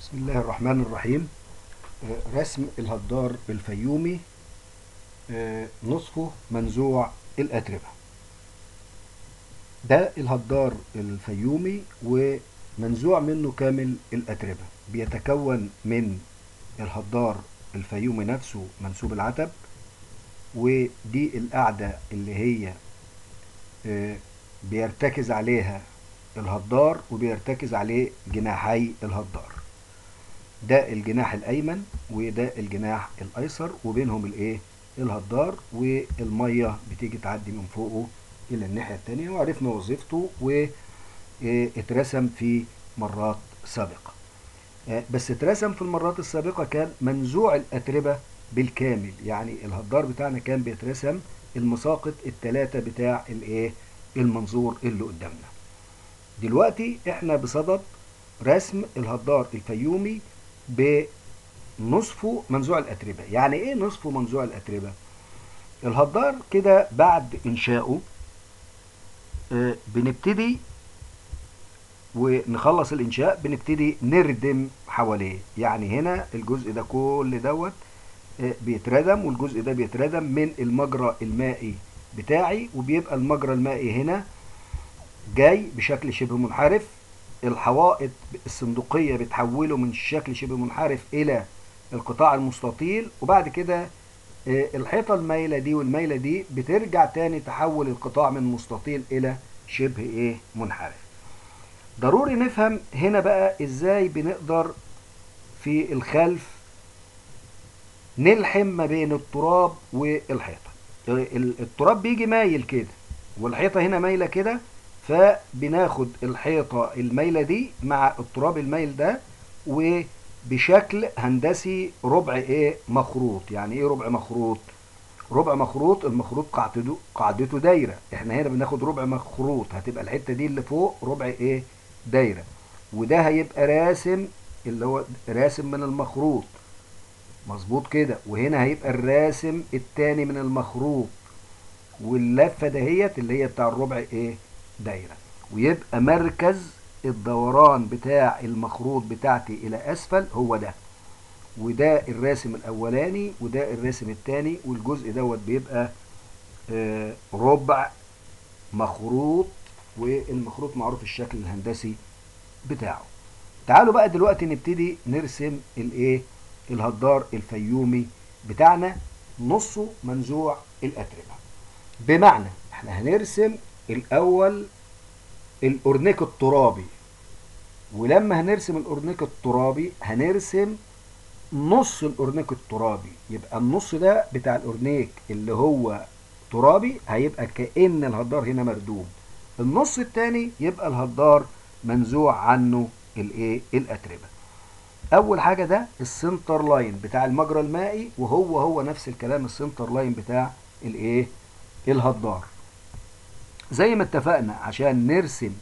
بسم الله الرحمن الرحيم آه، رسم الهدار الفيومي آه، نصفه منزوع الأتربة ده الهدار الفيومي ومنزوع منه كامل الأتربة بيتكون من الهدار الفيومي نفسه منسوب العتب ودي القاعدة اللي هي آه، بيرتكز عليها الهدار وبيرتكز عليه جناحي الهدار ده الجناح الايمن وده الجناح الايسر وبينهم الايه الهدار والميه بتيجي تعدي من فوقه الى الناحيه التانية وعرفنا وظيفته واترسم في مرات سابقه آه، بس اترسم في المرات السابقه كان منزوع الاتربه بالكامل يعني الهدار بتاعنا كان بيترسم المساقط الثلاثه بتاع الايه المنظور اللي قدامنا دلوقتي احنا بصدد رسم الهدار الفيومي بنصفه منزوع الأتربة يعني ايه نصفه منزوع الأتربة الهدار كده بعد إنشائه آه، بنبتدي ونخلص الإنشاء بنبتدي نردم حواليه يعني هنا الجزء ده كل دوت آه، بيتردم والجزء ده بيتردم من المجرى المائي بتاعي وبيبقى المجرى المائي هنا جاي بشكل شبه منحرف الحوائط الصندوقية بتحوله من شكل شبه منحرف إلى القطاع المستطيل وبعد كده آه، الحيطة المايلة دي والمايلة دي بترجع تاني تحول القطاع من مستطيل إلى شبه إيه منحرف ضروري نفهم هنا بقى إزاي بنقدر في الخلف نلحم ما بين التراب والحيطة ال- التراب بيجي مايل كده والحيطة هنا مايلة كده فبناخد الحيطة المايلة دي مع التراب المايل ده وبشكل هندسي ربع ايه مخروط يعني ايه ربع مخروط ربع مخروط المخروط قاعدته قاعدته دايرة احنا هنا بناخد ربع مخروط هتبقى الحتة دي اللي فوق ربع ايه دايرة وده هيبقى راسم اللي هو راسم من المخروط مظبوط كده وهنا هيبقى الراسم التاني من المخروط واللفة دهيت اللي هي بتاع الربع ايه دايرة ويبقى مركز الدوران بتاع المخروط بتاعتي الى اسفل هو ده وده الراسم الاولاني وده الراسم الثاني والجزء دوت بيبقى آه، ربع مخروط والمخروط معروف الشكل الهندسي بتاعه تعالوا بقى دلوقتي نبتدي نرسم الايه الهدار الفيومي بتاعنا نصه منزوع الاتربه بمعنى احنا هنرسم الاول الاورنيك الترابي ولما هنرسم الاورنيك الترابي هنرسم نص الاورنيك الترابي يبقى النص ده بتاع الاورنيك اللي هو ترابي هيبقى كأن الهدار هنا مردوم النص التاني يبقى الهدار منزوع عنه الايه الاتربه اول حاجه ده السنتر لاين بتاع المجرى المائي وهو هو نفس الكلام السنتر لاين بتاع الايه الهدار زي ما اتفقنا عشان نرسم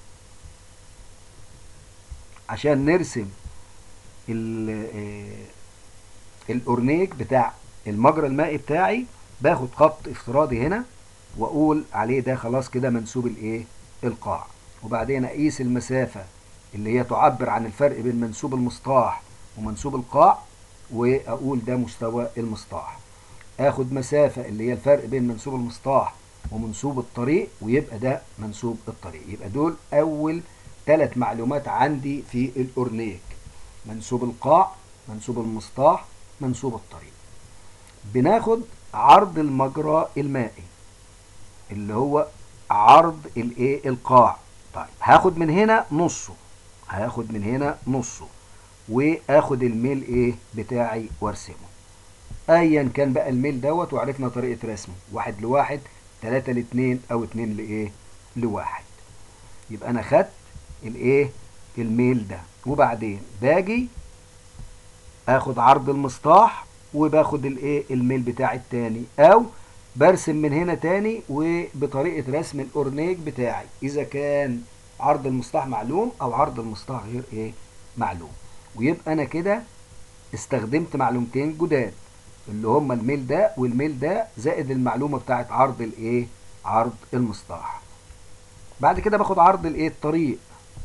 عشان نرسم ال- آه، الاورنيك بتاع المجرى المائي بتاعي باخد خط افتراضي هنا واقول عليه ده خلاص كده منسوب الايه القاع وبعدين اقيس المسافه اللي هي تعبر عن الفرق بين منسوب المسطح ومنسوب القاع واقول ده مستوى المسطح اخد مسافه اللي هي الفرق بين منسوب المسطح ومنسوب الطريق ويبقى ده منسوب الطريق يبقى دول اول ثلاث معلومات عندي في الاورنيك منسوب القاع منسوب المسطح منسوب الطريق بناخد عرض المجرى المائي اللي هو عرض الايه القاع طيب هاخد من هنا نصه هاخد من هنا نصه واخد الميل ايه بتاعي وارسمه ايا كان بقى الميل دوت وعرفنا طريقه رسمه واحد لواحد تلاتة لاتنين او اتنين لايه لواحد يبقى انا خدت الايه الميل ده وبعدين باجي اخد عرض المسطح وباخد الايه الميل بتاعي التاني او برسم من هنا تاني وبطريقة رسم الاورنيك بتاعي اذا كان عرض المسطح معلوم او عرض المسطح غير ايه معلوم ويبقى انا كده استخدمت معلومتين جداد اللي هما الميل ده والميل ده زائد المعلومة بتاعت عرض الايه عرض المسطح بعد كده باخد عرض الايه الطريق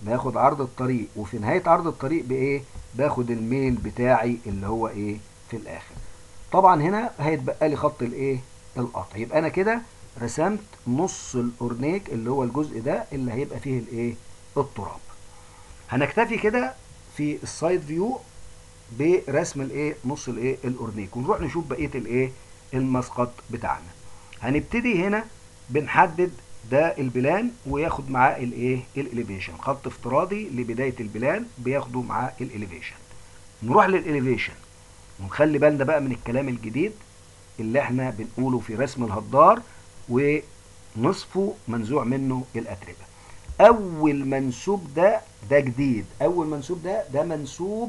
باخد عرض الطريق وفي نهاية عرض الطريق بايه باخد الميل بتاعي اللي هو ايه في الاخر طبعا هنا هيتبقى لي خط الايه القطع يبقى انا كده رسمت نص الاورنيك اللي هو الجزء ده اللي هيبقى فيه الايه التراب هنكتفي كده في السايد فيو برسم الايه نص الايه الاورنيك ونروح نشوف بقيه الايه المسقط بتاعنا هنبتدي هنا بنحدد ده البلان وياخد معاه الايه الاليفيشن خط افتراضي لبدايه البلان بياخده معاه الاليفيشن نروح للاليفيشن ونخلي بالنا بقى من الكلام الجديد اللي احنا بنقوله في رسم الهدار ونصفه منزوع منه الاتربه اول منسوب ده ده جديد اول منسوب ده ده منسوب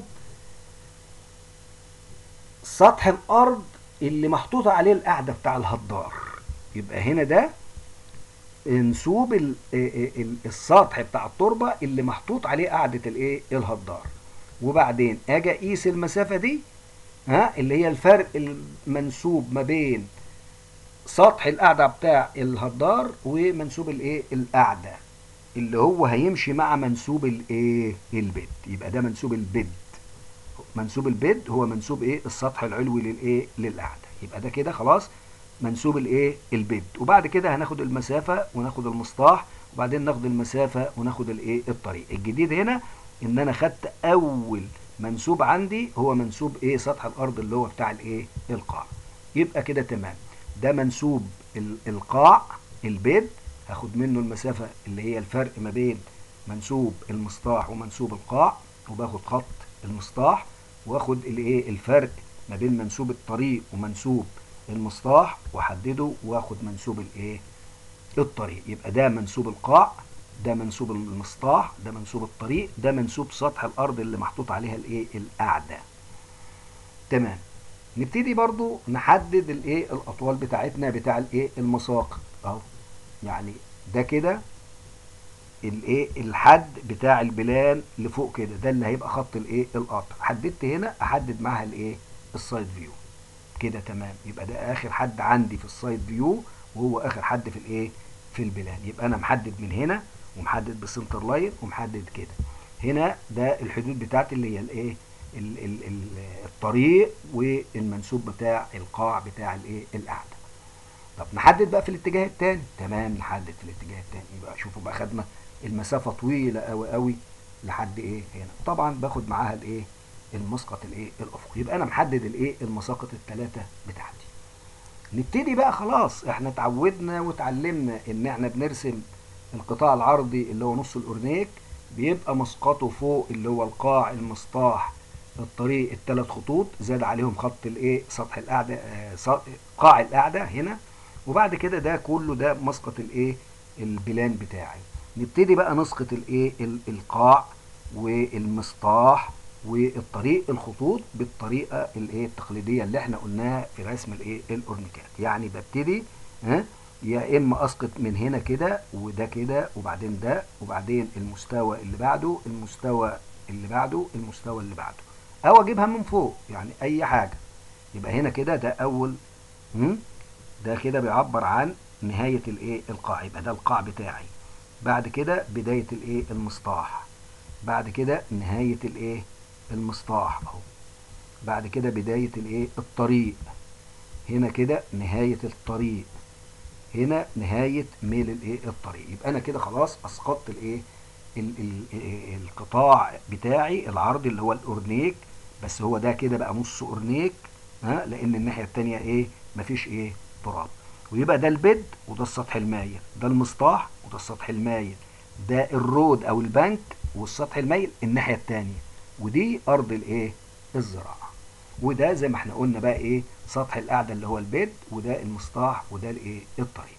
سطح الارض اللي محطوط عليه القاعده بتاع الهدار يبقى هنا ده منسوب ال- ال- ال- السطح بتاع التربه اللي محطوط عليه قاعده الايه الهدار وبعدين اجي اقيس المسافه دي ها اللي هي الفرق المنسوب ما بين سطح القاعده بتاع الهدار ومنسوب الايه القاعده اللي هو هيمشي مع منسوب الايه البيد يبقى ده منسوب البيد منسوب البيد هو منسوب ايه السطح العلوي للايه للقاعده يبقى ده كده خلاص منسوب الايه البيد وبعد كده هناخد المسافه وناخد المسطح وبعدين ناخد المسافه وناخد الايه الطريق الجديد هنا ان انا خدت اول منسوب عندي هو منسوب ايه سطح الارض اللي هو بتاع الايه القاع يبقى كده تمام ده منسوب ال- القاع البيد هاخد منه المسافه اللي هي الفرق ما بين منسوب المسطح ومنسوب القاع وباخد خط المسطح واخد الايه الفرق ما بين منسوب الطريق ومنسوب المسطح واحدده واخد منسوب الايه الطريق يبقى ده منسوب القاع ده منسوب المسطح ده منسوب الطريق ده منسوب سطح الارض اللي محطوط عليها الايه القاعده تمام نبتدي برضو نحدد الايه الاطوال بتاعتنا بتاع الايه المساقط اهو يعني ده كده الايه الحد بتاع البلان لفوق كده ده اللي هيبقى خط الايه القطع حددت هنا احدد معاها الايه السايد فيو كده تمام يبقى ده اخر حد عندي في السايد فيو وهو اخر حد في الايه في البلان يبقى انا محدد من هنا ومحدد بالسنتر لاين ومحدد كده هنا ده الحدود بتاعتي اللي هي الايه ال- ال- ال- الطريق والمنسوب بتاع القاع بتاع الايه القاعده طب نحدد بقى في الاتجاه التاني تمام نحدد في الاتجاه التاني يبقى شوفوا بقى خدنا المسافه طويله قوي قوي لحد ايه هنا طبعا باخد معاها الايه المسقط الايه الافقي يبقى انا محدد الايه المساقط الثلاثه بتاعتي نبتدي بقى خلاص احنا اتعودنا واتعلمنا ان احنا بنرسم القطاع العرضي اللي هو نص الاورنيك بيبقى مسقطه فوق اللي هو القاع المسطاح الطريق الثلاث خطوط زاد عليهم خط الايه سطح القاعده آه، سط- قاع القاعده هنا وبعد كده ده كله ده مسقط الايه البلان بتاعي نبتدي بقى نسقط الايه ال- القاع والمسطاح والطريق الخطوط بالطريقه الايه التقليديه اللي احنا قلناها في رسم الايه الاورنيكات يعني ببتدي ها يا اما اسقط من هنا كده وده كده وبعدين ده وبعدين المستوى اللي بعده المستوى اللي بعده المستوى اللي بعده او اجيبها من فوق يعني اي حاجه يبقى هنا كده ده اول هم؟ ده كده بيعبر عن نهايه الايه القاع يبقى ده القاع بتاعي بعد كده بدايه الايه المسطاح بعد كده نهايه الايه المسطاح اهو بعد كده بدايه الايه الطريق هنا كده نهايه الطريق هنا نهايه ميل الايه الطريق يبقى انا كده خلاص اسقطت الايه ال- ال- القطاع بتاعي العرضي اللي هو الاورنيك بس هو ده كده بقى نص اورنيك ها لان الناحيه التانية ايه مفيش ايه تراب ويبقى ده البيد وده السطح المايل ده المسطح وده السطح المايل ده الرود او البنك والسطح المايل الناحيه التانية ودي ارض الايه الزراعه وده زي ما احنا قلنا بقى ايه سطح القاعده اللي هو البيد وده المسطح وده الايه الطريق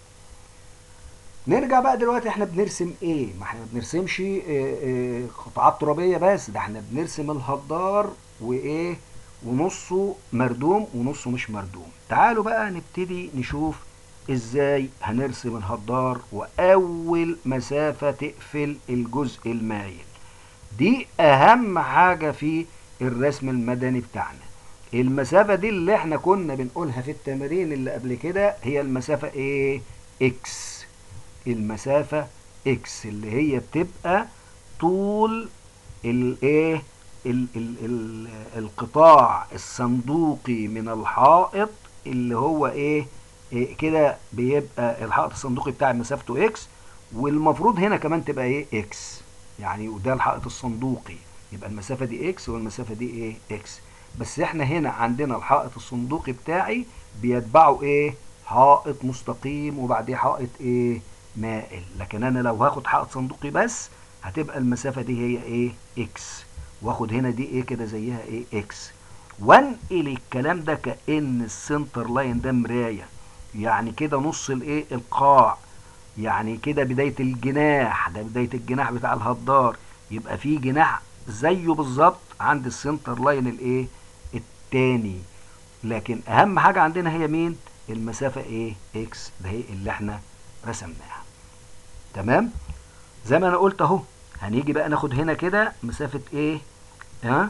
نرجع بقى دلوقتي احنا بنرسم ايه ما احنا ما بنرسمش اه اه قطاعات ترابيه بس ده احنا بنرسم الهدار وايه ونصه مردوم ونصه مش مردوم تعالوا بقى نبتدي نشوف ازاي هنرسم الهدار واول مسافه تقفل الجزء المايل دي اهم حاجه في الرسم المدني بتاعنا المسافه دي اللي احنا كنا بنقولها في التمارين اللي قبل كده هي المسافه ايه اكس المسافة اكس اللي هي بتبقى طول الايه ال ال ال القطاع الصندوقي من الحائط اللي هو ايه, إيه كده بيبقى الحائط الصندوقي بتاع مسافته اكس والمفروض هنا كمان تبقى ايه اكس يعني وده الحائط الصندوقي يبقى المسافة دي اكس والمسافة دي ايه اكس بس احنا هنا عندنا الحائط الصندوقي بتاعي بيتبعه ايه حائط مستقيم وبعديه حائط ايه مائل لكن انا لو هاخد حائط صندوقي بس هتبقى المسافة دي هي ايه اكس واخد هنا دي ايه كده زيها ايه اكس وانقل الكلام ده كأن السنتر لاين ده مراية يعني كده نص الايه القاع يعني كده بداية الجناح ده بداية الجناح بتاع الهدار يبقى في جناح زيه بالظبط عند السنتر لاين الايه التاني لكن اهم حاجة عندنا هي مين المسافة ايه اكس ده هي اللي احنا رسمناها تمام زي ما انا قلت اهو هنيجي بقى ناخد هنا كده مسافة ايه ها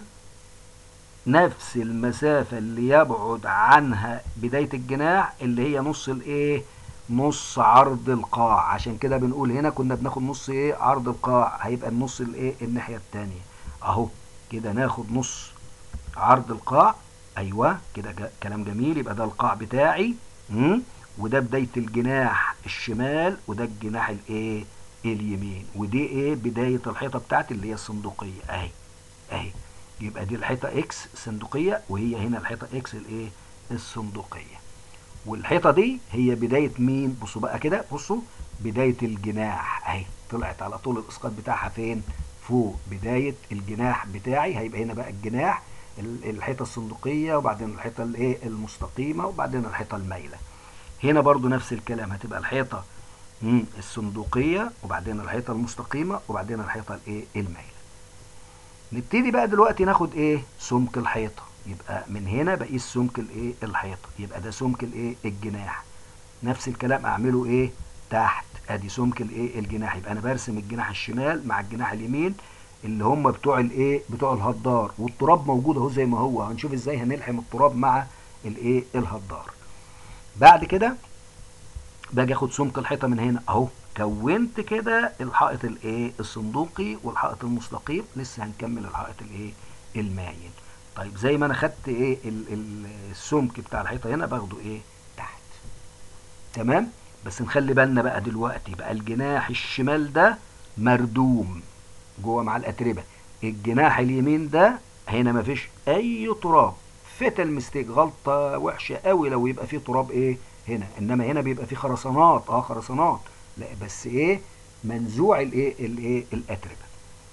نفس المسافة اللي يبعد عنها بداية الجناح اللي هي نص الايه نص عرض القاع عشان كده بنقول هنا كنا بناخد نص ايه عرض القاع هيبقى النص الايه الناحية التانية اهو كده ناخد نص عرض القاع ايوه كده كلام جميل يبقى ده القاع بتاعي مم؟ وده بداية الجناح الشمال وده الجناح الايه اليمين ودي ايه بداية الحيطة بتاعتي اللي هي الصندوقية اهي اهي يبقى دي الحيطة اكس صندوقية وهي هنا الحيطة اكس الايه الصندوقية والحيطة دي هي بداية مين بصوا بقى كده بصوا بداية الجناح اهي طلعت على طول الاسقاط بتاعها فين فوق بداية الجناح بتاعي هيبقى هنا بقى الجناح الحيطة الصندوقية وبعدين الحيطة الايه المستقيمة وبعدين الحيطة المايلة هنا برضو نفس الكلام هتبقى الحيطة الصندوقية وبعدين الحيطة المستقيمة وبعدين الحيطة الايه المايلة نبتدي بقى دلوقتي ناخد ايه سمك الحيطة يبقى من هنا بقيس سمك الايه الحيطة يبقى ده سمك الايه الجناح نفس الكلام اعمله ايه تحت ادي سمك الايه الجناح يبقى انا برسم الجناح الشمال مع الجناح اليمين اللي هم بتوع الايه بتوع الهدار والتراب موجود اهو زي ما هو هنشوف ازاي هنلحم التراب مع الايه الهدار بعد كده باجي اخد سمك الحيطه من هنا اهو كونت كده الحائط الايه الصندوقي والحائط المستقيم لسه هنكمل الحائط الايه المايل طيب زي ما انا خدت ايه السمك بتاع الحيطه هنا باخده ايه تحت تمام بس نخلي بالنا بقى دلوقتي بقى الجناح الشمال ده مردوم جوه مع الاتربه الجناح اليمين ده هنا مفيش اي تراب فتل مستيك غلطه وحشه قوي لو يبقى فيه تراب ايه هنا انما هنا بيبقى فيه خرسانات اه خرسانات لا بس ايه منزوع الايه الايه الاتربه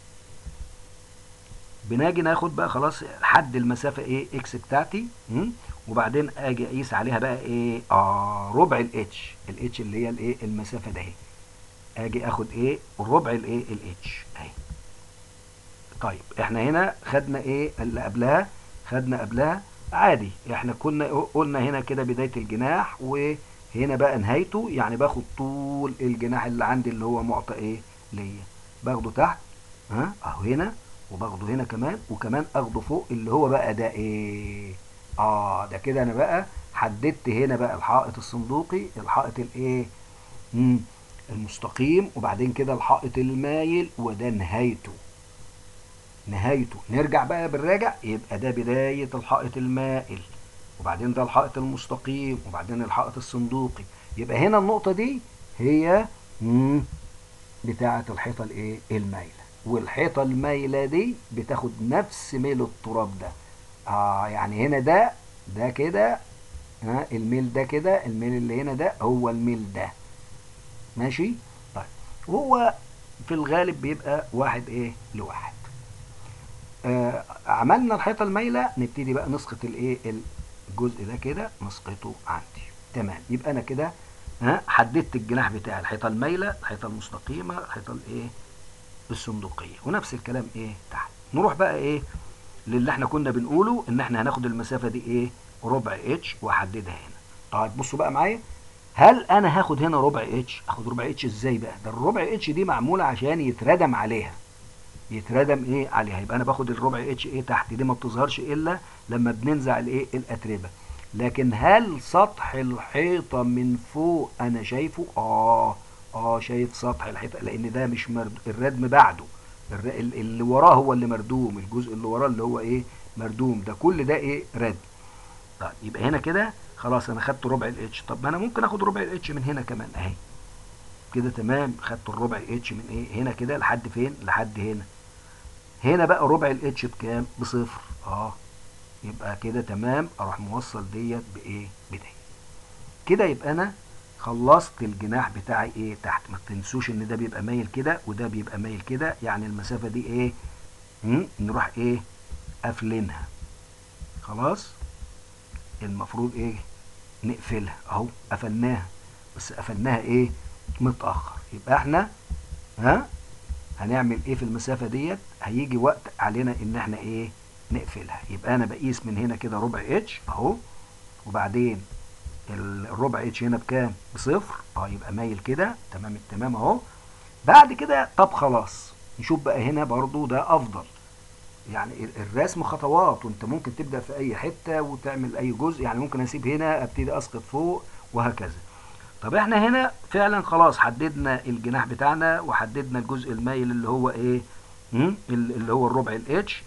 بناجي ناخد بقى خلاص حد المسافه ايه اكس بتاعتي م? وبعدين اجي اقيس عليها بقى ايه اه ربع الاتش الاتش اللي هي الايه المسافه ده اهي اجي اخد ايه ربع الايه الاتش اهي طيب احنا هنا خدنا ايه اللي قبلها خدنا قبلها عادي احنا كنا قلنا هنا كده بدايه الجناح وهنا بقى نهايته يعني باخد طول الجناح اللي عندي اللي هو معطى ايه ليا باخده تحت ها اهو هنا وباخده هنا كمان وكمان اخده فوق اللي هو بقى ده ايه اه ده كده انا بقى حددت هنا بقى الحائط الصندوقي الحائط الايه مم. المستقيم وبعدين كده الحائط المايل وده نهايته نهايته نرجع بقى بالراجع يبقى ده بداية الحائط المائل وبعدين ده الحائط المستقيم وبعدين الحائط الصندوقي يبقى هنا النقطة دي هي بتاعة الحيطة الايه المايلة والحيطة المايلة دي بتاخد نفس ميل التراب ده اه يعني هنا ده ده كده ها الميل ده كده الميل اللي هنا ده هو الميل ده ماشي طيب وهو في الغالب بيبقى واحد ايه لواحد آه عملنا الحيطه المايله نبتدي بقى نسقط الايه الجزء ده كده نسقطه عندي تمام يبقى انا كده ها حددت الجناح بتاع الحيطه المايله الحيطه المستقيمه الحيطه الايه الصندوقيه ونفس الكلام ايه تحت نروح بقى ايه للي احنا كنا بنقوله ان احنا هناخد المسافه دي ايه ربع اتش واحددها هنا طيب بصوا بقى معايا هل انا هاخد هنا ربع اتش اخد ربع اتش ازاي بقى ده الربع اتش دي معموله عشان يتردم عليها يتردم ايه عليها يبقى انا باخد الربع اتش ايه تحت دي ما بتظهرش الا لما بننزع الايه الاتربه لكن هل سطح الحيطه من فوق انا شايفه اه اه شايف سطح الحيطه لان ده مش مرد الردم بعده الر- ال- اللي وراه هو اللي مردوم الجزء اللي وراه اللي هو ايه مردوم ده كل ده ايه رد طيب يبقى هنا كده خلاص انا خدت ربع الاتش طب ما انا ممكن اخد ربع الاتش من هنا كمان اهي كده تمام خدت الربع اتش من ايه هنا كده لحد فين لحد هنا هنا بقى ربع الاتش بكام بصفر اه يبقى كده تمام اروح موصل ديت بايه بدي كده يبقى انا خلصت الجناح بتاعي ايه تحت ما تنسوش ان ده بيبقى مايل كده وده بيبقى مايل كده يعني المسافة دي ايه مم؟ نروح ايه قافلينها خلاص المفروض ايه نقفلها اهو قفلناها بس قفلناها ايه متأخر يبقى احنا ها هنعمل ايه في المسافة ديت هيجي وقت علينا ان احنا ايه نقفلها يبقى انا بقيس من هنا كده ربع اتش اهو وبعدين الربع اتش هنا بكام بصفر اه يبقى مايل كده تمام التمام اهو بعد كده طب خلاص نشوف بقى هنا برضو ده افضل يعني ال- الرسم خطوات وانت ممكن تبدأ في اي حتة وتعمل اي جزء يعني ممكن اسيب هنا ابتدي اسقط فوق وهكذا طب احنا هنا فعلا خلاص حددنا الجناح بتاعنا وحددنا الجزء المايل اللي هو ايه مم؟ ال- اللي هو الربع الاتش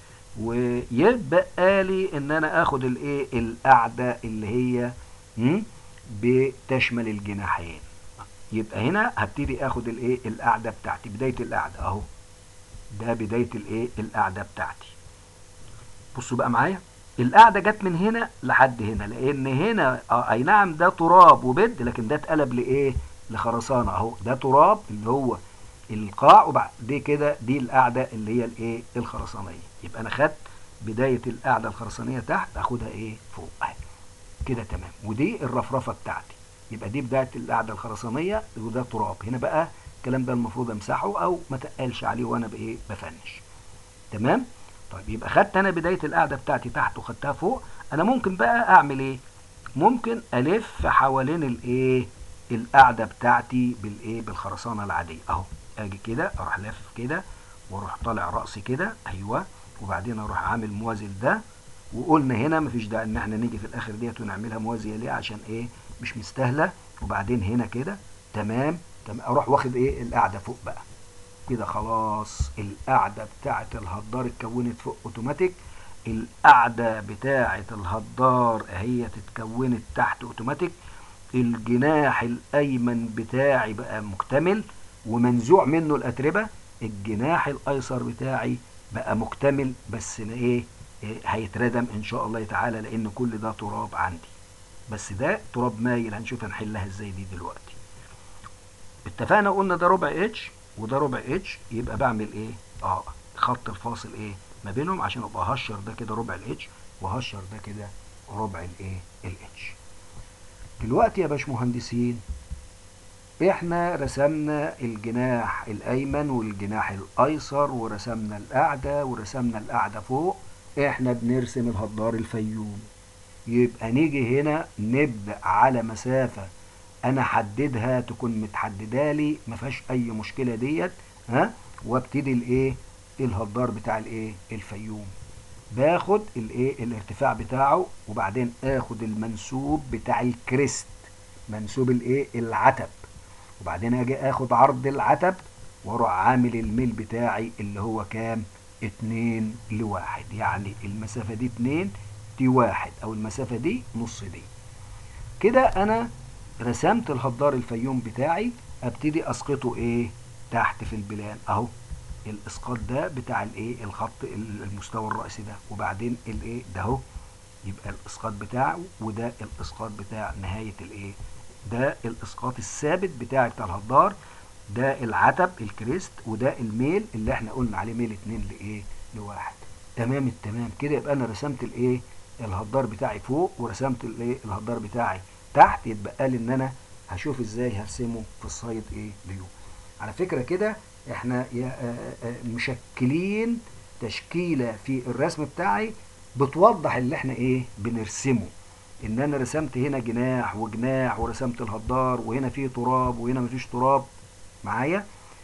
ويبقى لي ان انا اخد الايه القاعدة اللي هي مم؟ بتشمل الجناحين يبقى هنا هبتدي اخد الايه القاعدة بتاعتي بداية القاعدة اهو ده بداية الايه القاعدة بتاعتي بصوا بقى معايا القاعدة جت من هنا لحد هنا لان هنا آه اي نعم ده تراب وبد لكن ده اتقلب لايه لخرسانة اهو ده تراب اللي هو القاع وبعد دي كده دي القاعدة اللي هي الايه الخرسانية يبقى انا خدت بداية القاعدة الخرسانية تحت اخدها ايه فوق اهي كده تمام ودي الرفرفة بتاعتي يبقى دي بداية القاعدة الخرسانية وده تراب هنا بقى الكلام ده المفروض امسحه او ما تقلش عليه وانا بايه بفنش تمام طيب يبقى خدت انا بداية القاعدة بتاعتي تحت وخدتها فوق انا ممكن بقى اعمل ايه ممكن الف حوالين الايه القاعدة بتاعتي بالايه بالخرسانة العادية اهو اجي كده اروح لف كده واروح طالع رأسي كده ايوه وبعدين اروح عامل موازي ده وقلنا هنا مفيش داعي ان احنا نيجي في الاخر ديت ونعملها موازية ليه عشان ايه مش مستاهلة وبعدين هنا كده تمام تمام اروح واخد ايه القاعدة فوق بقى كده خلاص القاعدة بتاعة الهدار اتكونت فوق اوتوماتيك القاعدة بتاعة الهدار اهي اتكونت تحت اوتوماتيك الجناح الايمن بتاعي بقى مكتمل ومنزوع منه الاتربة الجناح الايسر بتاعي بقى مكتمل بس أنا ايه إيه، هيتردم ان شاء الله تعالى لان كل ده تراب عندي بس ده تراب مايل هنشوف هنحلها ازاي دي دلوقتي اتفقنا قلنا ده ربع اتش وده ربع اتش يبقى بعمل ايه اه خط الفاصل ايه ما بينهم عشان ابقى هشر ده كده ربع الاتش وهشر ده كده ربع الايه الاتش دلوقتي يا باشمهندسين احنا رسمنا الجناح الايمن والجناح الايسر ورسمنا القاعده ورسمنا القاعده فوق احنا بنرسم الهدار الفيوم يبقى نيجي هنا نبدا على مسافه انا حددها تكون متحدده لي ما فيهاش اي مشكله ديت ها وابتدي الايه الهدار بتاع الايه الفيوم باخد الايه الارتفاع بتاعه وبعدين اخد المنسوب بتاع الكريست منسوب الايه العتب وبعدين اجي اخد عرض العتب واروح عامل الميل بتاعي اللي هو كام اتنين لواحد يعني المسافة دي اتنين دي واحد او المسافة دي نص دي كده انا رسمت الهدار الفيوم بتاعي ابتدي اسقطه ايه تحت في البلان اهو الاسقاط ده بتاع الايه الخط المستوى الرأسي ده وبعدين الايه ده اهو يبقى الاسقاط بتاعه وده الاسقاط بتاع نهاية الايه ده الاسقاط الثابت بتاعي بتاع الهدار ده العتب الكريست وده الميل اللي احنا قلنا عليه ميل اتنين لايه لواحد تمام التمام كده يبقى انا رسمت الايه الهدار بتاعي فوق ورسمت الايه الهدار بتاعي تحت يتبقى لي ان انا هشوف ازاي هرسمه في السايد ايه فيو على فكرة كده احنا يا- آه، آه، مشكلين تشكيلة في الرسم بتاعي بتوضح اللي احنا ايه بنرسمه ان انا رسمت هنا جناح وجناح ورسمت الهدار وهنا فيه تراب وهنا مفيش تراب معايا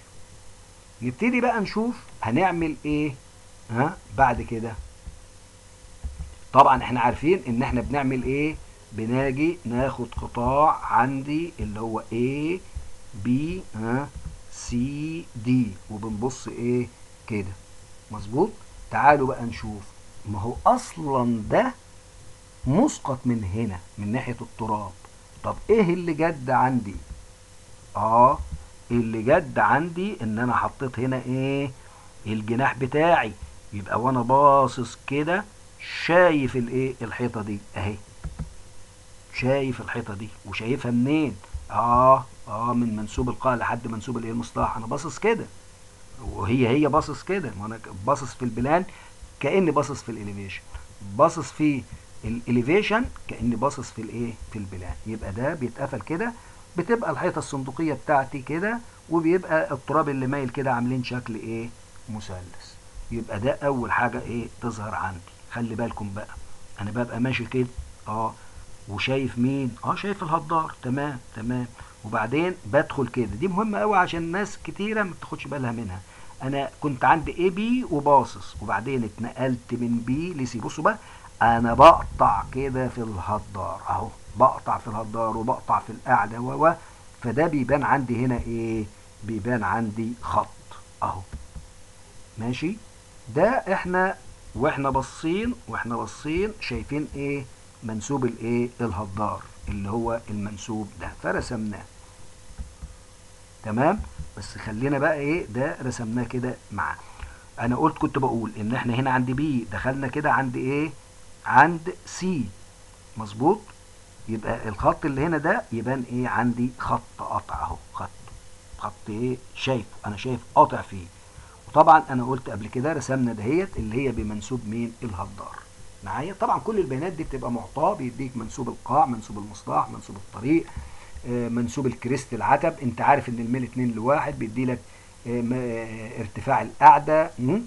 نبتدي بقى نشوف هنعمل ايه ها بعد كده طبعا احنا عارفين ان احنا بنعمل ايه بناجي ناخد قطاع عندي اللي هو A B ها C D وبنبص ايه كده مظبوط تعالوا بقى نشوف ما هو اصلا ده مسقط من هنا من ناحية التراب طب ايه اللي جد عندي اه اللي جد عندي ان انا حطيت هنا ايه الجناح بتاعي يبقى وانا باصص كده شايف الايه الحيطه دي اهي شايف الحيطه دي وشايفها منين اه اه من منسوب القاع لحد منسوب الايه المصطلح انا باصص كده وهي هي باصص كده ما انا باصص في البلان كاني باصص في الاليفيشن باصص في الاليفيشن كاني باصص في الايه في البلان يبقى ده بيتقفل كده بتبقى الحيطه الصندوقيه بتاعتي كده وبيبقى التراب اللي مايل كده عاملين شكل ايه مثلث يبقى ده اول حاجه ايه تظهر عندي خلي بالكم بقى انا ببقى ماشي كده اه وشايف مين اه شايف الهدار تمام تمام وبعدين بدخل كده دي مهمه قوي عشان ناس كتيره ما بتاخدش بالها منها انا كنت عندي اي بي وباصص وبعدين اتنقلت من بي لسي بصوا بقى انا بقطع كده في الهدار اهو بقطع في الهدار وبقطع في القعده و فده بيبان عندي هنا ايه بيبان عندي خط اهو ماشي ده احنا واحنا باصين واحنا باصين شايفين ايه منسوب الايه الهدار اللي هو المنسوب ده فرسمناه تمام بس خلينا بقى ايه ده رسمناه كده معاه انا قلت كنت بقول ان احنا هنا عند بي دخلنا كده عند ايه عند سي مظبوط يبقى الخط اللي هنا ده يبان ايه عندي خط قطع اهو خط خط ايه شايفه انا شايف قاطع فيه وطبعا انا قلت قبل كده رسمنا دهيت اللي هي بمنسوب مين الهدار معايا طبعا كل البيانات دي بتبقى معطاه بيديك منسوب القاع منسوب المصطلح منسوب الطريق آه منسوب الكريست العتب انت عارف ان الميل 2 لواحد بيدي لك آه ارتفاع القاعده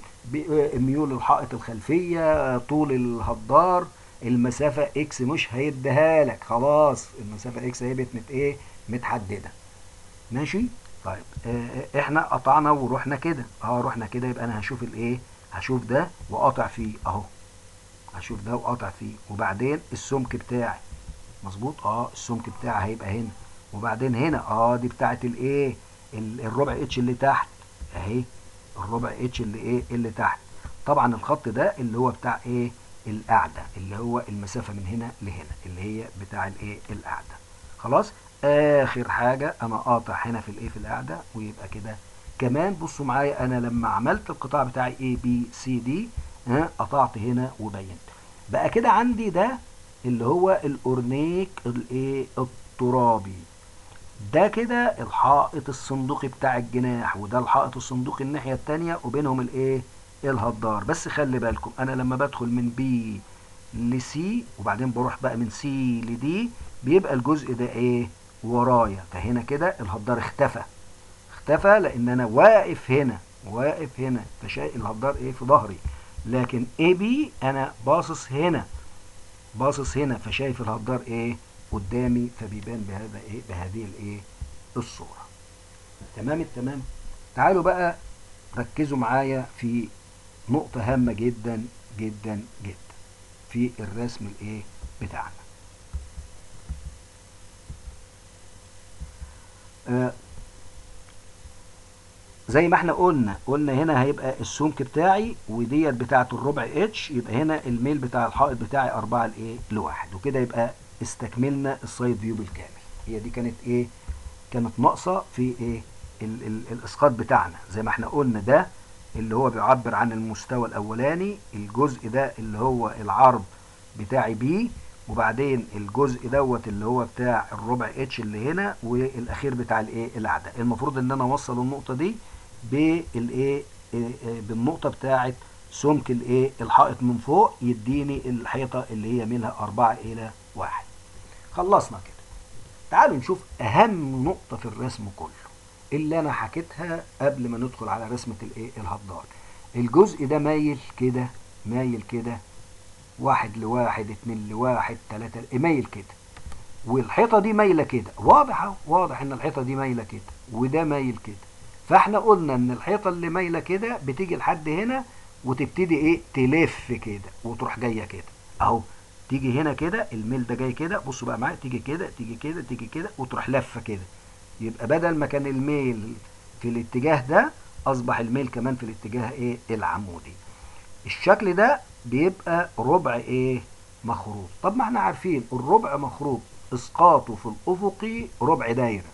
ميول الحائط الخلفيه طول الهدار المسافه اكس مش هيديها لك خلاص المسافه اكس هي بتمت ايه متحدده ماشي طيب اه احنا قطعنا ورحنا كده اه رحنا كده يبقى انا هشوف الايه هشوف ده وقاطع فيه اهو هشوف ده وقاطع فيه وبعدين السمك بتاعي مظبوط اه السمك بتاعي هيبقى هنا وبعدين هنا اه دي بتاعت الايه الربع اتش اللي تحت اهي الربع اتش اللي ايه اللي تحت طبعا الخط ده اللي هو بتاع ايه القاعده اللي هو المسافه من هنا لهنا اللي هي بتاع الايه القاعده خلاص اخر حاجه انا قاطع هنا في الايه في القاعده ويبقى كده كمان بصوا معايا انا لما عملت القطاع بتاعي A B C D ها قطعت هنا وبينت بقى كده عندي ده اللي هو الاورنيك الايه الترابي ده كده الحائط الصندوقي بتاع الجناح وده الحائط الصندوقي الناحيه الثانيه وبينهم الايه الهدار بس خلي بالكم انا لما بدخل من بي لسي وبعدين بروح بقى من سي لدي بيبقى الجزء ده ايه ورايا فهنا كده الهدار اختفى اختفى لان انا واقف هنا واقف هنا فشايف الهدار ايه في ظهري لكن اي بي انا باصص هنا باصص هنا فشايف الهدار ايه قدامي فبيبان بهذا ايه بهذه الايه الصوره تمام التمام تعالوا بقى ركزوا معايا في نقطة هامة جدا جدا جدا في الرسم الايه بتاعنا آه زي ما احنا قلنا قلنا هنا هيبقى السمك بتاعي وديت بتاعه الربع اتش يبقى هنا الميل بتاع الحائط بتاعي 4 لايه لواحد وكده يبقى استكملنا السايد فيو بالكامل هي دي كانت ايه كانت ناقصه في ايه ال ال الاسقاط بتاعنا زي ما احنا قلنا ده اللي هو بيعبر عن المستوى الاولاني الجزء ده اللي هو العرض بتاعي بي وبعدين الجزء دوت اللي هو بتاع الربع اتش اللي هنا والاخير بتاع الايه القعده المفروض ان انا اوصل النقطه دي بالايه بالنقطه بتاعه سمك الايه الحائط من فوق يديني الحيطه اللي هي منها 4 الى 1 خلصنا كده تعالوا نشوف اهم نقطه في الرسم كله اللي انا حكيتها قبل ما ندخل على رسمه الايه الهدار الجزء ده مايل كده مايل كده واحد لواحد اتنين لواحد تلاتة مايل كده والحيطة دي مايلة كده واضح اهو واضح ان الحيطة دي مايلة كده وده مايل كده فاحنا قلنا ان الحيطة اللي مايلة كده بتيجي لحد هنا وتبتدي ايه تلف كده وتروح جاية كده اهو تيجي هنا كده الميل ده جاي كده بصوا بقى معايا تيجي كده تيجي كده تيجي كده وتروح لفة كده يبقى بدل ما كان الميل في الاتجاه ده اصبح الميل كمان في الاتجاه ايه العمودي الشكل ده بيبقى ربع ايه مخروط طب ما احنا عارفين الربع مخروط اسقاطه في الافقي ربع دايره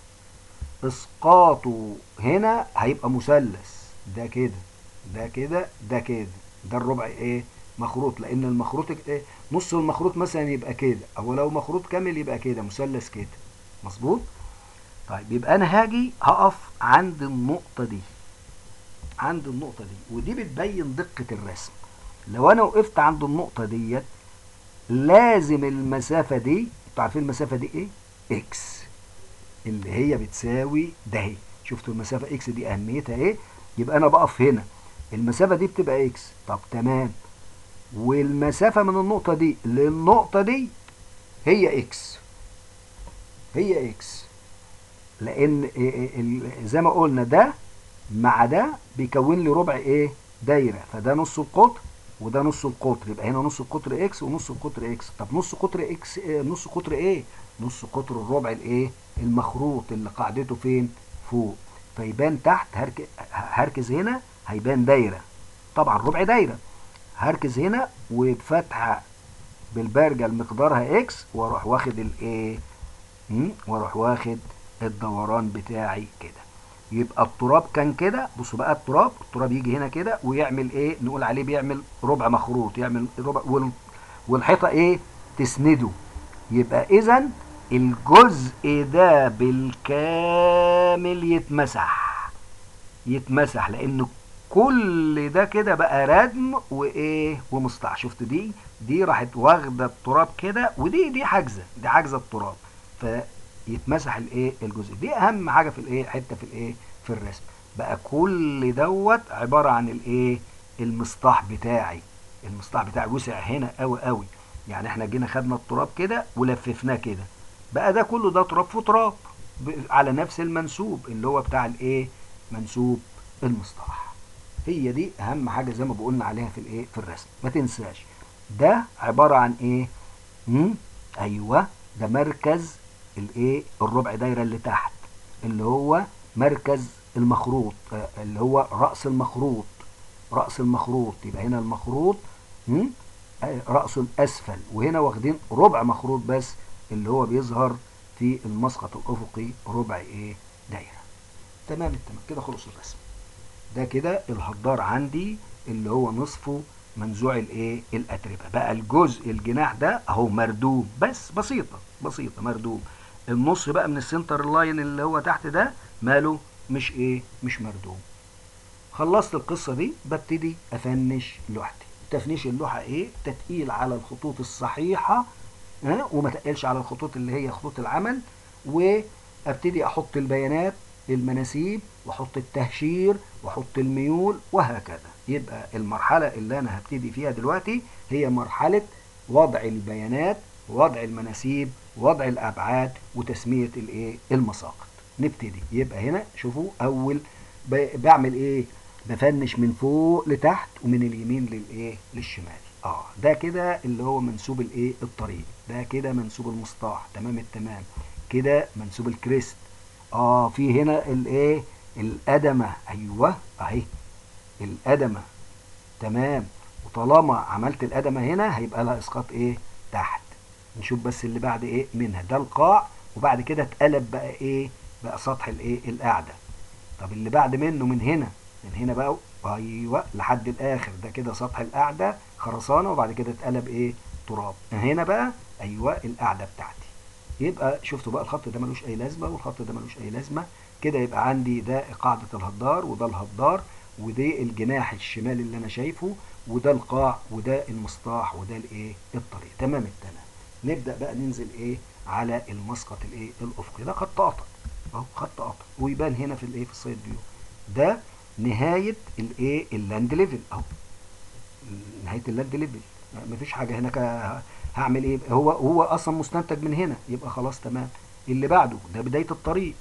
اسقاطه هنا هيبقى مثلث ده كده ده كده ده كده ده الربع ايه مخروط لان المخروط ايه نص المخروط مثلا يبقى كده او لو مخروط كامل يبقى كده مثلث كده مظبوط طيب يبقى انا هاجي هقف عند النقطه دي عند النقطه دي ودي بتبين دقه الرسم لو انا وقفت عند النقطه ديت لازم المسافه دي انتوا عارفين المسافه دي ايه اكس اللي هي بتساوي ده اهي شفتوا المسافه اكس دي اهميتها ايه يبقى انا بقف هنا المسافه دي بتبقى اكس طب تمام والمسافه من النقطه دي للنقطه دي هي اكس هي اكس لان زي ما قلنا ده مع ده بيكون لي ربع ايه دايره فده نص القطر وده نص القطر يبقى هنا نص القطر اكس ونص القطر اكس طب نص قطر اكس إيه نص قطر ايه نص قطر الربع الايه المخروط اللي قاعدته فين فوق فيبان تحت هركز, هركز هنا هيبان دايره طبعا ربع دايره هركز هنا وبفتحه بالبرجه مقدارها اكس واروح واخد الايه واروح واخد الدوران بتاعي كده يبقى التراب كان كده بصوا بقى التراب التراب يجي هنا كده ويعمل ايه نقول عليه بيعمل ربع مخروط يعمل ربع والحيطه ايه تسنده يبقى اذا الجزء ده بالكامل يتمسح يتمسح لان كل ده كده بقى ردم وايه ومسطح شفت دي دي راحت واخده التراب كده ودي دي حاجزه دي حاجزه التراب فيتمسح الايه الجزء دي اهم حاجه في الايه حته في الايه في الرسم بقى كل دوت عباره عن الايه المسطح بتاعي المسطح بتاعي وسع هنا قوي قوي يعني احنا جينا خدنا التراب كده ولففناه كده بقى ده كله ده تراب في تراب على نفس المنسوب اللي هو بتاع الايه منسوب المسطح هي دي اهم حاجه زي ما بقولنا عليها في الايه في الرسم ما تنساش ده عباره عن ايه مم؟ ايوه ده مركز الايه الربع دايره اللي تحت اللي هو مركز المخروط آه اللي هو راس المخروط راس المخروط يبقى هنا المخروط مم؟ رأسه الأسفل وهنا واخدين ربع مخروط بس اللي هو بيظهر في المسقط الأفقي ربع إيه دايرة تمام تمام كده خلص الرسم ده كده الهدار عندي اللي هو نصفه منزوع الايه الاتربه بقى الجزء الجناح ده اهو مردوم بس بسيطه بسيطه مردوم النص بقى من السنتر لاين اللي هو تحت ده ماله مش ايه مش مردوم خلصت القصه دي ببتدي افنش لوحدي تفنيش اللوحه ايه تتقيل على الخطوط الصحيحه ها وما تقلش على الخطوط اللي هي خطوط العمل وابتدي احط البيانات المناسيب واحط التهشير واحط الميول وهكذا يبقى المرحله اللي انا هبتدي فيها دلوقتي هي مرحله وضع البيانات وضع المناسيب وضع الابعاد وتسميه الايه المساقط نبتدي يبقى هنا شوفوا اول بعمل ايه بفنش من فوق لتحت ومن اليمين للايه للشمال اه ده كده اللي هو منسوب الايه الطريق ده كده منسوب المسطح تمام التمام كده منسوب الكريست اه في هنا الايه القدمه ايوه اهي القدمه تمام وطالما عملت القدمه هنا هيبقى لها اسقاط ايه تحت نشوف بس اللي بعد ايه منها ده القاع وبعد كده اتقلب بقى ايه بقى سطح الايه القاعده طب اللي بعد منه من هنا من هنا بقى ايوه لحد الاخر ده كده سطح القاعده خرسانه وبعد كده اتقلب ايه تراب هنا بقى ايوه القاعده بتاعتي يبقى شفتوا بقى الخط ده ملوش اي لازمه والخط ده ملوش اي لازمه كده يبقى عندي ده قاعده الهدار وده الهدار وده الجناح الشمالي اللي انا شايفه وده القاع وده المسطاح وده الايه الطريق تمام التمام نبدا بقى ننزل ايه على المسقط الايه الافقي ده خط قطع اهو خط قطع ويبان هنا في الايه في السايد فيو ده نهايه الايه اللاند ليفل اهو نهايه اللاند ليفل مفيش حاجه هنا هعمل ايه هو هو اصلا مستنتج من هنا يبقى خلاص تمام اللي بعده ده بدايه الطريق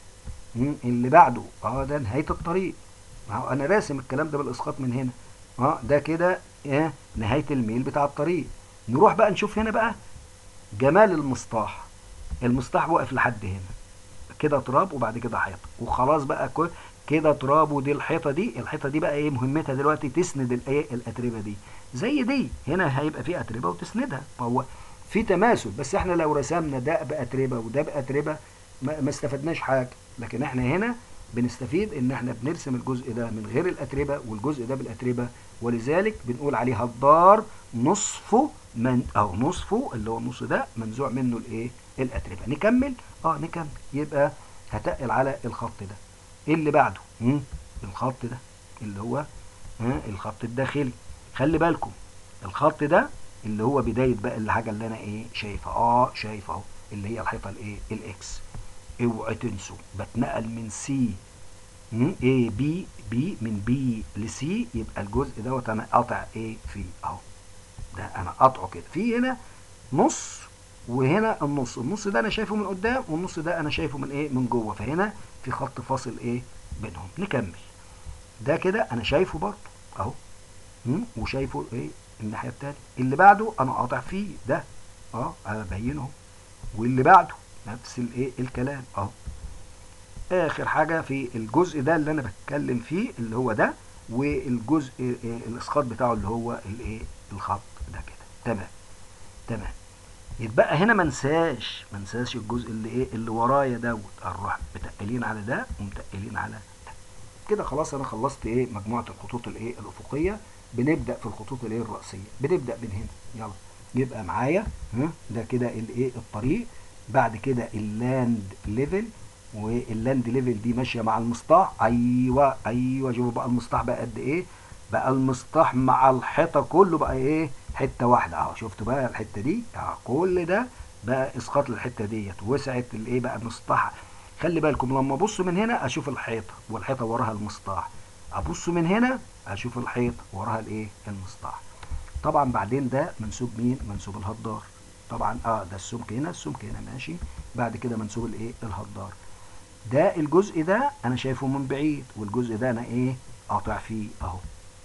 اللي بعده اه ده نهايه الطريق ما انا راسم الكلام ده بالاسقاط من هنا اه ده كده ايه نهايه الميل بتاع الطريق نروح بقى نشوف هنا بقى جمال المسطح المسطح واقف لحد هنا كده تراب وبعد كده حيط وخلاص بقى كده تراب ودي الحيطه دي الحيطه دي بقى ايه مهمتها دلوقتي تسند الايه الاتربه دي زي دي هنا هيبقى في اتربه وتسندها فهو في تماثل بس احنا لو رسمنا ده باتربه وده باتربه ما, ما استفدناش حاجه لكن احنا هنا بنستفيد ان احنا بنرسم الجزء ده من غير الاتربه والجزء ده بالاتربه ولذلك بنقول عليه هدار نصفه من او نصفه اللي هو النص ده منزوع منه الايه الاتربه نكمل اه نكمل يبقى هتقل على الخط ده ايه اللي بعده مم؟ الخط ده اللي هو ها الخط الداخلي خلي بالكم الخط ده اللي هو بدايه بقى الحاجه اللي انا ايه شايفها اه شايف اهو اللي هي الحيطه الايه الاكس اوعى تنسوا بتنقل من سي اي بي بي من بي لسي يبقى الجزء دوت انا قاطع ايه فيه اهو ده انا قاطعه كده في هنا نص وهنا النص النص ده انا شايفه من قدام والنص ده انا شايفه من ايه من جوه فهنا في خط فاصل ايه بينهم نكمل ده كده انا شايفه برضه اهو وشايفه ايه الناحيه التانيه اللي بعده انا قاطع فيه ده اه انا بينه واللي بعده نفس الايه الكلام اهو اخر حاجه في الجزء ده اللي انا بتكلم فيه اللي هو ده والجزء إيه الاسقاط بتاعه اللي هو الايه الخط ده كده تمام تمام يتبقى هنا ما انساش ما انساش الجزء اللي ايه اللي ورايا دوت اروح متقلين على ده ومتقلين على ده كده خلاص انا خلصت ايه مجموعه الخطوط الايه الافقيه بنبدا في الخطوط الايه الراسيه بنبدا من هنا يلا يبقى معايا ها ده كده الايه الطريق بعد كده اللاند ليفل واللاند ليفل دي ماشيه مع المسطح ايوه ايوه شوفوا بقى المسطح بقى قد ايه بقى المسطح مع الحيطه كله بقى ايه حته واحده اهو شفتوا بقى الحته دي اهو كل ده بقى اسقاط للحته ديت وسعت الايه بقى المسطح خلي بالكم لما ابص من هنا اشوف الحيطه والحيطه وراها المسطح ابص من هنا اشوف الحيطه وراها الايه المسطح طبعا بعدين ده منسوب مين منسوب الهدار طبعا اه ده السمك هنا السمك هنا ماشي بعد كده منسوب الايه الهدار ده الجزء ده انا شايفه من بعيد والجزء ده انا ايه قاطع فيه اهو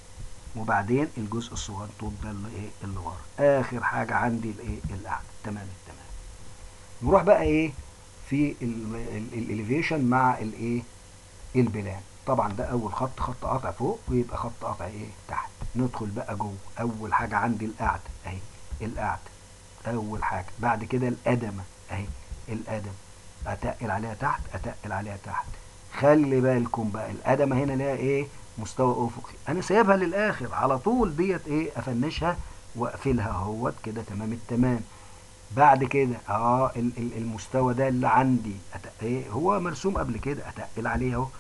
وبعدين الجزء الصغنطوط ده اللي ايه اللي ورا اخر حاجه عندي الايه القعده تمام التمام نروح بقى ايه في الاليفيشن مع الايه البلان طبعا ده اول خط خط قاطع فوق ويبقى خط قاطع ايه تحت ندخل بقى جوه اول حاجه عندي القعده اهي القعده اول حاجه بعد كده القدمه اهي القدم اتقل عليها تحت اتقل عليها تحت خلي بالكم بقى القدمه هنا ليها ايه مستوى افقي انا سايبها للاخر على طول ديت ايه افنشها واقفلها اهوت كده تمام التمام بعد كده اه المستوى ده اللي عندي ايه هو مرسوم قبل كده اتقل عليه اهو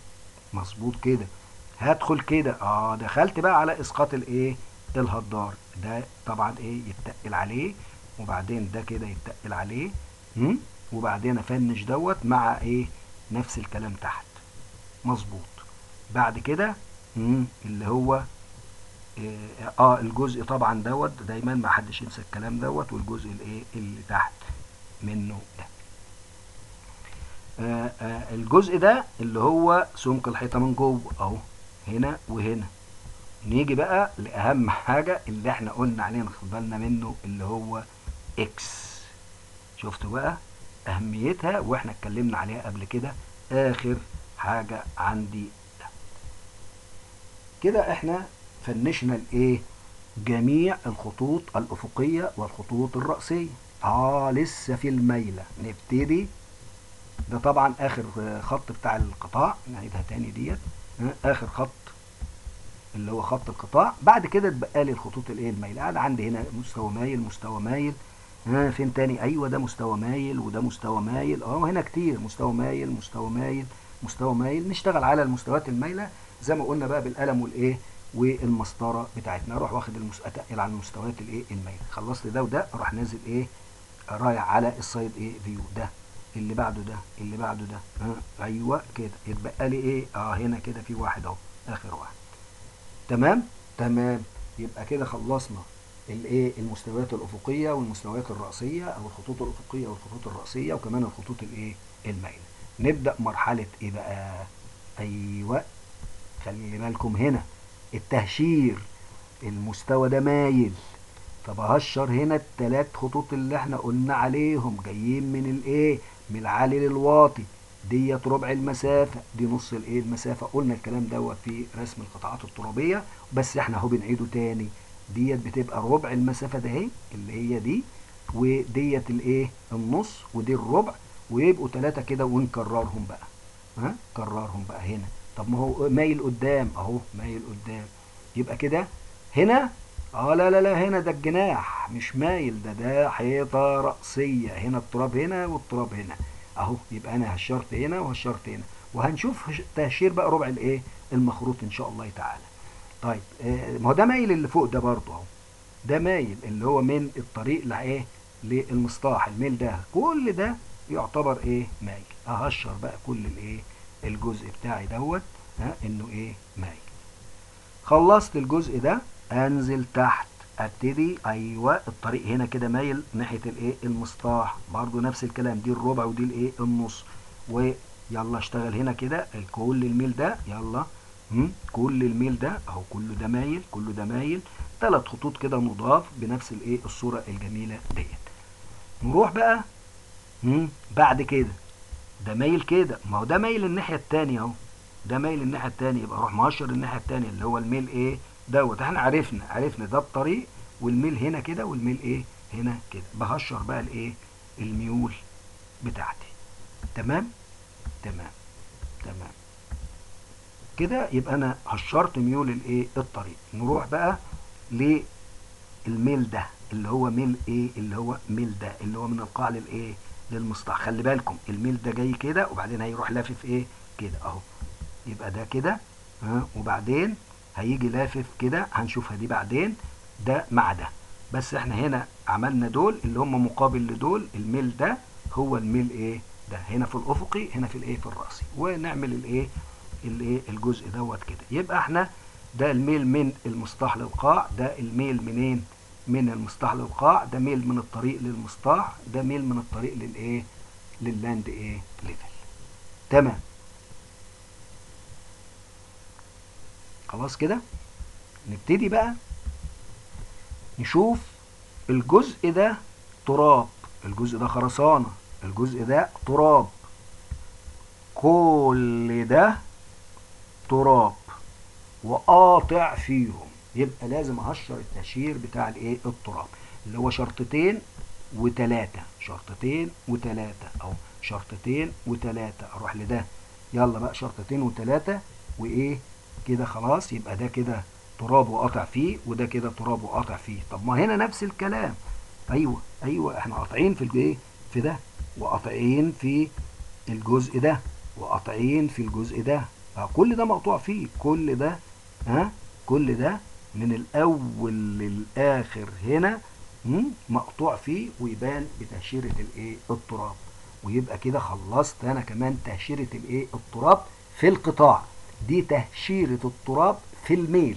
مظبوط كده هدخل كده اه دخلت بقى على اسقاط الايه الهدار ده طبعا ايه يتقل عليه وبعدين ده كده يتقل عليه هم؟ وبعدين افنش دوت مع ايه نفس الكلام تحت مظبوط بعد كده اللي هو اه الجزء طبعا دوت دايما ما حدش ينسى الكلام دوت والجزء الايه اللي تحت منه ده آه آه الجزء ده اللي هو سمك الحيطه من جوه اهو هنا وهنا نيجي بقى لاهم حاجه اللي احنا قلنا عليه ناخد بالنا منه اللي هو اكس شفتوا بقى اهميتها واحنا اتكلمنا عليها قبل كده اخر حاجه عندي ده كده احنا فنشنا الايه جميع الخطوط الافقيه والخطوط الراسيه اه لسه في الميله نبتدي ده طبعا اخر خط بتاع القطاع نعيدها تاني ديت اخر خط اللي هو خط القطاع بعد كده اتبقى لي الخطوط الايه المايله انا عندي هنا مستوى مايل مستوى مايل ها فين تاني ايوه ده مستوى مايل وده مستوى مايل اه هنا كتير مستوى مايل مستوى مايل مستوى مايل نشتغل على المستويات المايله زي ما قلنا بقى بالقلم والايه والمسطره بتاعتنا اروح واخد المس... اتقل على المستويات الايه المايله خلصت ده وده اروح نازل ايه رايح على السايد ايه فيو ده اللي بعده ده اللي بعده ده ها ايوه كده يتبقى لي ايه اه هنا كده في واحد اهو اخر واحد تمام تمام يبقى كده خلصنا الايه المستويات الافقيه والمستويات الراسيه او الخطوط الافقيه والخطوط الراسيه وكمان الخطوط الايه المايله نبدا مرحله ايه بقى ايوه خلي بالكم هنا التهشير المستوى ده مايل طب اهشر هنا الثلاث خطوط اللي احنا قلنا عليهم جايين من الايه من العالي للواطي ديت ربع المسافة دي نص الايه المسافة قلنا الكلام دوت في رسم القطاعات الترابية بس احنا اهو بنعيده تاني ديت بتبقى ربع المسافة ده اهي اللي هي دي وديت الايه النص ودي الربع ويبقوا ثلاثة كده ونكررهم بقى ها كررهم بقى هنا طب ما هو مايل قدام اهو مايل قدام يبقى كده هنا اه لا لا لا هنا ده الجناح مش مايل ده ده حيطة رأسية هنا التراب هنا والتراب هنا اهو يبقى انا هشرت هنا وهشرت هنا وهنشوف تهشير بقى ربع الايه المخروط ان شاء الله تعالى طيب آه ما هو ده مايل اللي فوق ده برضه اهو ده مايل اللي هو من الطريق لايه للمسطح الميل ده كل ده يعتبر ايه مايل اهشر بقى كل الايه الجزء بتاعي دوت ها انه ايه مايل خلصت الجزء ده انزل تحت ابتدي ايوه الطريق هنا كده مايل ناحيه الايه المسطح برضو نفس الكلام دي الربع ودي الايه النص ويلا اشتغل هنا كده كل الميل ده يلا هم؟ كل الميل ده اهو كله ده مايل كله ده مايل ثلاث خطوط كده نضاف بنفس الايه الصوره الجميله ديت نروح بقى هم؟ بعد كده ده مايل كده ما هو ده مايل الناحيه الثانيه اهو ده مايل الناحيه الثانيه يبقى اروح مؤشر الناحيه الثانيه اللي هو الميل ايه دوت احنا عرفنا عرفنا ده الطريق والميل هنا كده والميل ايه هنا كده بهشر بقى الايه الميول بتاعتي تمام تمام تمام كده يبقى انا هشرت ميول الايه الطريق نروح بقى للميل ده اللي هو ميل ايه اللي هو ميل ده اللي هو من القاع للايه للمسطح خلي بالكم الميل ده جاي كده وبعدين هيروح لافف ايه كده اهو يبقى ده كده ها وبعدين هيجي لافف كده هنشوفها دي بعدين ده مع ده بس احنا هنا عملنا دول اللي هم مقابل لدول الميل ده هو الميل ايه ده هنا في الافقي هنا في الايه في الراسي ونعمل الايه الايه الجزء دوت كده يبقى احنا ده الميل من المسطح للقاع ده الميل منين من المسطح للقاع ده ميل من الطريق للمسطح ده ميل من الطريق للايه لللاند ايه ليفل تمام خلاص كده نبتدي بقى نشوف الجزء ده تراب الجزء ده خرسانة الجزء ده تراب كل ده تراب وقاطع فيهم يبقى لازم اهشر التهشير بتاع الايه التراب اللي هو شرطتين وتلاتة شرطتين وتلاتة او شرطتين وتلاتة اروح لده يلا بقى شرطتين وتلاتة وايه كده خلاص يبقى ده كده تراب وقاطع فيه وده كده تراب وقاطع فيه طب ما هنا نفس الكلام ايوه ايوه احنا قاطعين في الايه في ده وقاطعين في الجزء ده وقاطعين في الجزء ده كل ده مقطوع فيه كل ده ها كل ده من الاول للاخر هنا مقطوع فيه ويبان بتهشيره الايه التراب ويبقى كده خلصت انا كمان تهشيره الايه التراب في القطاع دي تهشيره التراب في الميل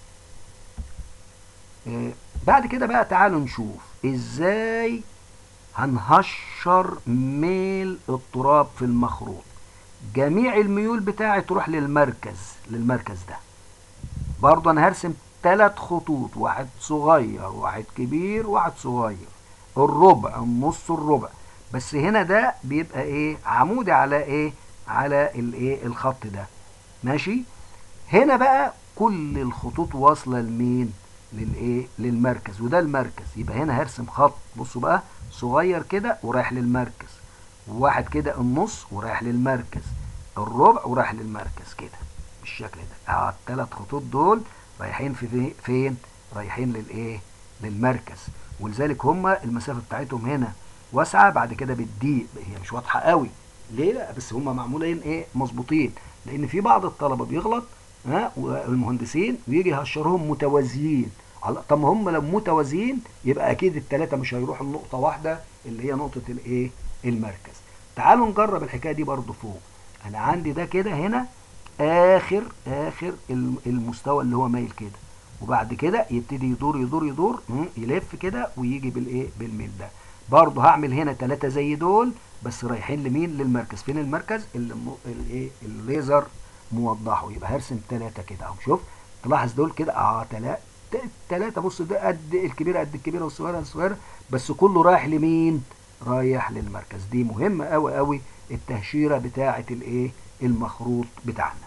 آه بعد كده بقى تعالوا نشوف ازاي هنهشر ميل التراب في المخروط جميع الميول بتاعي تروح للمركز للمركز ده برضه انا هرسم ثلاث خطوط واحد صغير واحد كبير واحد صغير الربع النص الربع بس هنا ده بيبقى ايه عمودي على ايه على الايه الخط ده ماشي هنا بقى كل الخطوط واصله لمين للايه للمركز وده المركز يبقى هنا هرسم خط بصوا بقى صغير كده ورايح للمركز وواحد كده النص ورايح للمركز الربع ورايح للمركز كده بالشكل ده اه الثلاث خطوط دول رايحين في فين رايحين للايه للمركز ولذلك هما المسافه بتاعتهم هنا واسعه بعد كده بتضيق هي مش واضحه قوي ليه لا بس هما معمولين ايه مظبوطين لان في بعض الطلبه بيغلط ها والمهندسين ويجي يهشرهم متوازيين طب ما هم لو متوازيين يبقى اكيد الثلاثه مش هيروحوا لنقطه واحده اللي هي نقطه الايه المركز تعالوا نجرب الحكايه دي برضو فوق انا عندي ده كده هنا اخر اخر المستوى اللي هو مايل كده وبعد كده يبتدي يدور يدور يدور يلف كده ويجي بالايه بالميل ده برضه هعمل هنا ثلاثة زي دول بس رايحين لمين للمركز فين المركز اللي الايه الليزر موضحه يبقى هرسم ثلاثة كده اهو شوف تلاحظ دول كده اه ثلاثة ثلاثة بص ده قد الكبيرة قد الكبيرة والصغيرة الصغيرة بس كله رايح لمين رايح للمركز دي مهمة قوي قوي التهشيره بتاعه الايه المخروط بتاعنا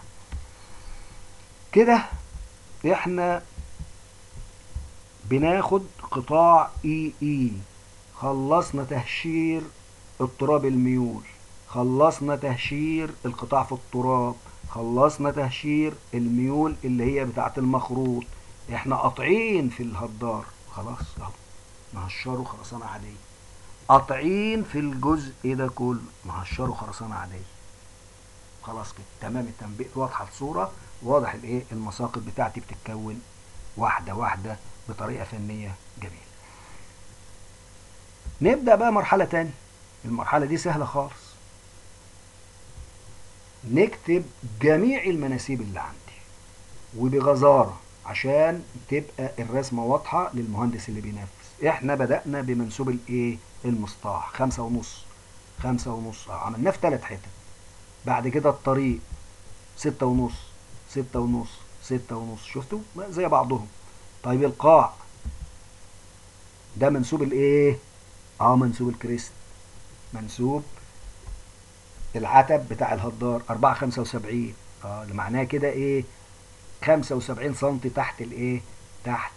كده احنا بناخد قطاع اي اي خلصنا تهشير اضطراب الميول خلصنا تهشير القطاع في التراب خلصنا تهشير الميول اللي هي بتاعت المخروط احنا قاطعين في الهدار خلاص اهو نهشره خرسانة عادية قاطعين في الجزء ده كله نهشره خرسانة عادية خلاص كده تمام التنبيه واضحة الصورة واضح الايه المساقط بتاعتي بتتكون واحدة واحدة بطريقة فنية جميلة نبدأ بقى مرحلة تانية المرحلة دي سهلة خالص نكتب جميع المناسيب اللي عندي وبغزارة عشان تبقى الرسمة واضحة للمهندس اللي بينفذ احنا بدأنا بمنسوب الايه المسطح خمسة ونص خمسة ونص اه عملناه في ثلاث حتت بعد كده الطريق ستة ونص ستة ونص ستة ونص شفتوا زي بعضهم طيب القاع ده منسوب الايه اه منسوب الكريست منسوب العتب بتاع الهدار 4 75 اه اللي معناه كده ايه 75 سم تحت الايه تحت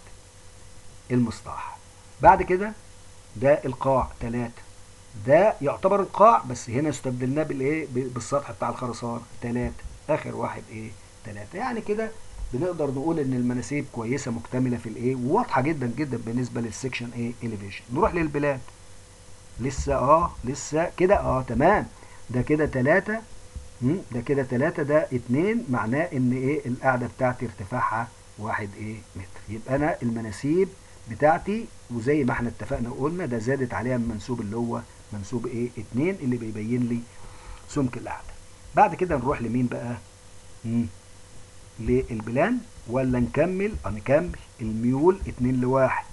المسطح بعد كده ده القاع 3 ده يعتبر القاع بس هنا استبدلناه بالايه بالسطح بتاع الخرسانه 3 اخر واحد ايه 3 يعني كده بنقدر نقول ان المناسيب كويسه مكتمله في الايه وواضحه جدا جدا بالنسبه للسكشن ايه اليفيشن نروح للبلاد لسه اه لسه كده اه تمام ده كده تلاتة ده كده تلاتة ده اتنين معناه ان ايه القاعدة بتاعتي ارتفاعها واحد ايه متر يبقى انا المناسيب بتاعتي وزي ما احنا اتفقنا وقلنا ده زادت عليها المنسوب اللي هو منسوب ايه اتنين اللي بيبين لي سمك القاعدة بعد كده نروح لمين بقى مم. للبلان ولا نكمل اه نكمل الميول اتنين لواحد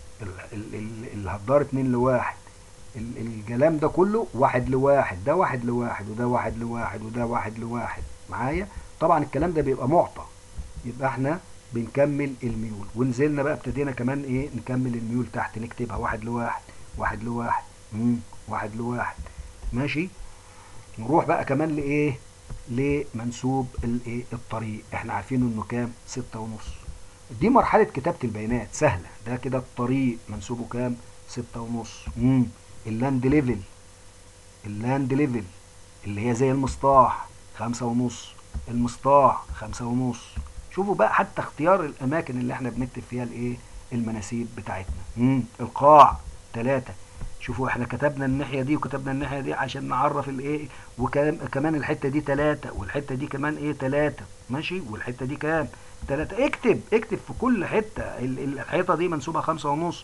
الهدار اتنين لواحد الكلام ده كله واحد لواحد ده واحد لواحد وده واحد لواحد وده واحد لواحد معايا طبعا الكلام ده بيبقى معطى يبقى احنا بنكمل الميول ونزلنا بقى ابتدينا كمان ايه نكمل الميول تحت نكتبها واحد لواحد واحد لواحد مم. واحد لواحد ماشي نروح بقى كمان لايه لمنسوب الايه الطريق احنا عارفين انه كام ستة ونص دي مرحلة كتابة البيانات سهلة ده كده الطريق منسوبه كام ستة ونص مم. اللاند ليفل اللاند ليفل اللي هي زي المسطاح خمسة ونص المسطاح خمسة ونص شوفوا بقى حتى اختيار الأماكن اللي احنا بنكتب فيها الايه المناسيب بتاعتنا مم. القاع ثلاثة شوفوا احنا كتبنا الناحية دي وكتبنا الناحية دي عشان نعرف الايه وكمان الحتة دي ثلاثة والحتة دي كمان ايه ثلاثة ماشي والحتة دي كام ثلاثة اكتب اكتب في كل حتة الحيطة دي منسوبة خمسة ونص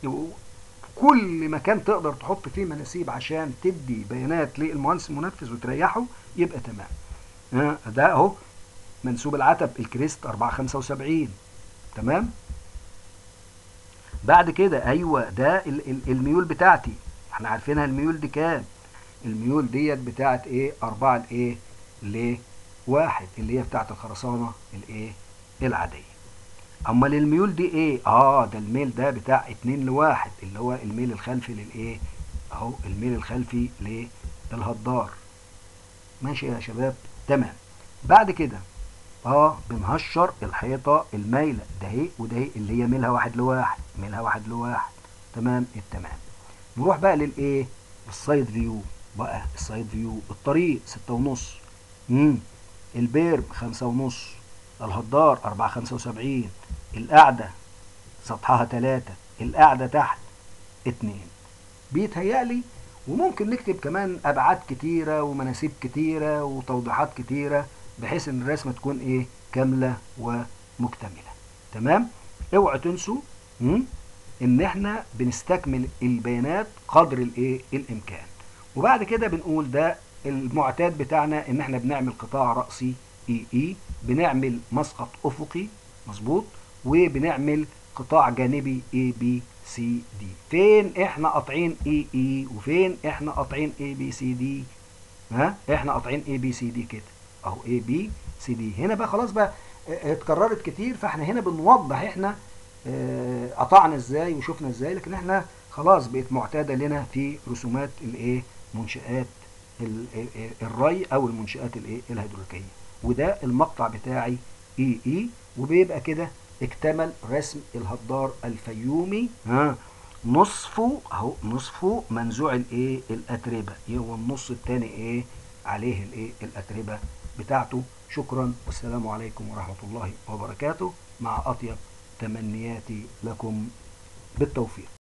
كل مكان تقدر تحط فيه مناسيب عشان تدي بيانات للمهندس المنفذ وتريحه يبقى تمام ده اهو منسوب العتب الكريست 475 تمام بعد كده ايوه ده الميول بتاعتي احنا عارفينها الميول دي كام الميول ديت بتاعت ايه 4 لايه لواحد اللي هي بتاعت الخرسانه الايه العاديه امال الميول دي ايه اه ده الميل ده بتاع اتنين لواحد اللي هو الميل الخلفي للايه اهو الميل الخلفي للهدار ماشي يا شباب تمام بعد كده اه بنهشر الحيطه المايله ده اهي وده اهي اللي هي ميلها واحد لواحد ميلها واحد لواحد تمام التمام نروح بقى للايه السايد فيو بقى السايد فيو الطريق ستة ونص امم البيرم خمسة ونص الهدار أربعة خمسة وسبعين القاعدة سطحها تلاتة القاعدة تحت اتنين بيتهيألي وممكن نكتب كمان أبعاد كتيرة ومناسيب كتيرة وتوضيحات كتيرة بحيث إن الرسمة تكون إيه كاملة ومكتملة تمام اوعوا تنسوا إن إحنا بنستكمل البيانات قدر الإيه الإمكان وبعد كده بنقول ده المعتاد بتاعنا إن إحنا بنعمل قطاع رأسي اي اي بنعمل مسقط افقي مظبوط وبنعمل قطاع جانبي اي بي سي دي فين احنا قاطعين اي اي وفين احنا قاطعين اي بي سي دي ها احنا قاطعين اي بي سي دي كده اهو اي بي سي دي هنا بقى خلاص بقى اتكررت كتير فاحنا هنا بنوضح احنا اه قطعنا ازاي وشفنا ازاي لكن احنا خلاص بقت معتاده لنا في رسومات الايه منشآت ال- ال- الري او المنشآت الايه الهيدروليكية وده المقطع بتاعي اي اي وبيبقى كده اكتمل رسم الهدار الفيومي ها نصفه اهو نصفه منزوع الايه الاتربه هو النص الثاني ايه عليه الايه الاتربه بتاعته شكرا والسلام عليكم ورحمه الله وبركاته مع اطيب تمنياتي لكم بالتوفيق